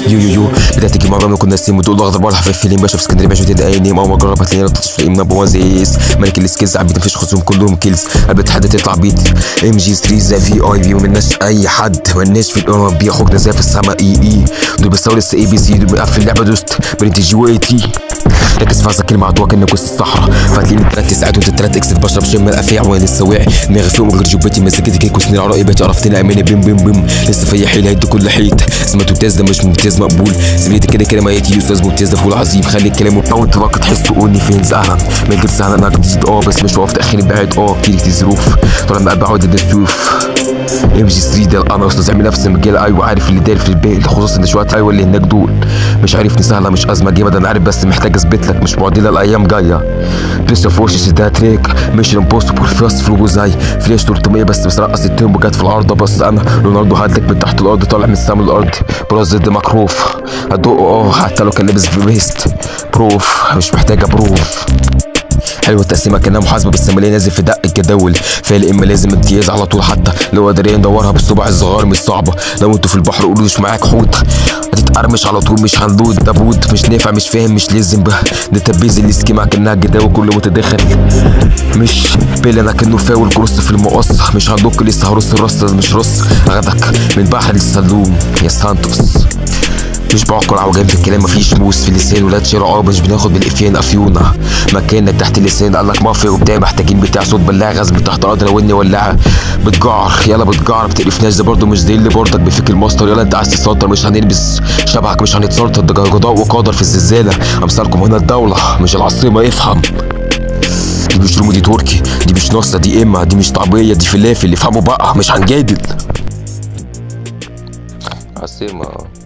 يو يو يو بدأت تجي مرة كنا ناسيين ودول اخضر بره في الفيلم باشا في اسكندريه باش بدي اي نيم اول ما جرب هتلاقيني نطيت في الام نمبر 1 زي اس ملك السكيلز عبيد مفيش خصوم كلهم كيلز قلب تحدى تطلع بيت ام جي 3 زي في اي بي ومناش اي حد مالناش في الام بي اخوك زي في السما اي اي دول بيصوروا لسه اي بي سي دول بيقفل اللعبه دوست بنت جي واي تي ركز في هذا كلمة عدوك انك وسط الصحراء فهتلاقيني تلات ساعات وانت تلات اكسد بشرب شم الافاع وانا لسه واعي دماغي فوق من غير جبتي مزجتي كيك وسنين على بيتي عرفتني اماني بيم بيم بيم لسه في حيل هيدي كل حيط اسمه ممتاز ده مش ممتاز مقبول زميلتي كده كده ميتي استاذ ممتاز ده فول عظيم خلي الكلام وتطول تبقى تحس تقولني فين زعلان ما جبت زعلان انا جديد اه بس مش واقف تاخير بعيد اه كتير كتير ظروف طالع ما بعود السيوف ام جي 3 ده انا استاذ عامل نفس المجال ايوه عارف اللي داير في الباقي خصوصا ان شويه ايوه اللي هناك دول مش عارفني سهله مش ازمه جامد انا عارف بس محتاج اثبت لك مش معضله الايام جايه بليس اوف وورشز ده تريك مش امبوسيبل فاست فلو زي فلاش 300 بس بسرقص التيمبو جت في الارض بس انا رونالدو هدلك من تحت الارض طالع من السما الارض براس ضد مكروف هدقه اه حتى لو كان لابس فيست بروف مش محتاجه بروف حلوه التقسيمه كانها محاسبه بس لما نازل في دق الجداول فيا اما لازم امتياز على طول حتى لو قادرين ندورها بالصباع الصغار مش صعبه لو انتوا في البحر قولوا مش معاك حوت هتتقرمش على طول مش هنلود ده بود مش نافع مش فاهم مش لازم بقى ده تبيز اللي سكيما كانها جداول كله متداخل مش بيل انا كانه فاول كروس في المقص مش هندك لسه هرص الرص مش رص اخدك من بحر السلوم يا سانتوس مش بعقل عوجان في الكلام مفيش موس في اللسان ولاد شارع اه مش بناخد بالافيان افيونا مكانك تحت اللسان قال لك مافيا وبتاع محتاجين بتاع صوت بلاعه غزل تحت الارض لو اني ولاعه بتجعر يلا بتجعر بتقرفناش ده برضه مش زي اللي برضك بفكر ماستر يلا انت عايز تسيطر مش هنلبس شبهك مش هنتسلطر ده قضاء وقدر في الزلزاله امثالكم هنا الدوله مش العاصمه افهم دي مش رومو دي تركي دي مش نصة دي اما دي مش طعمية دي فلافل افهموا بقى مش هنجادل عاصمة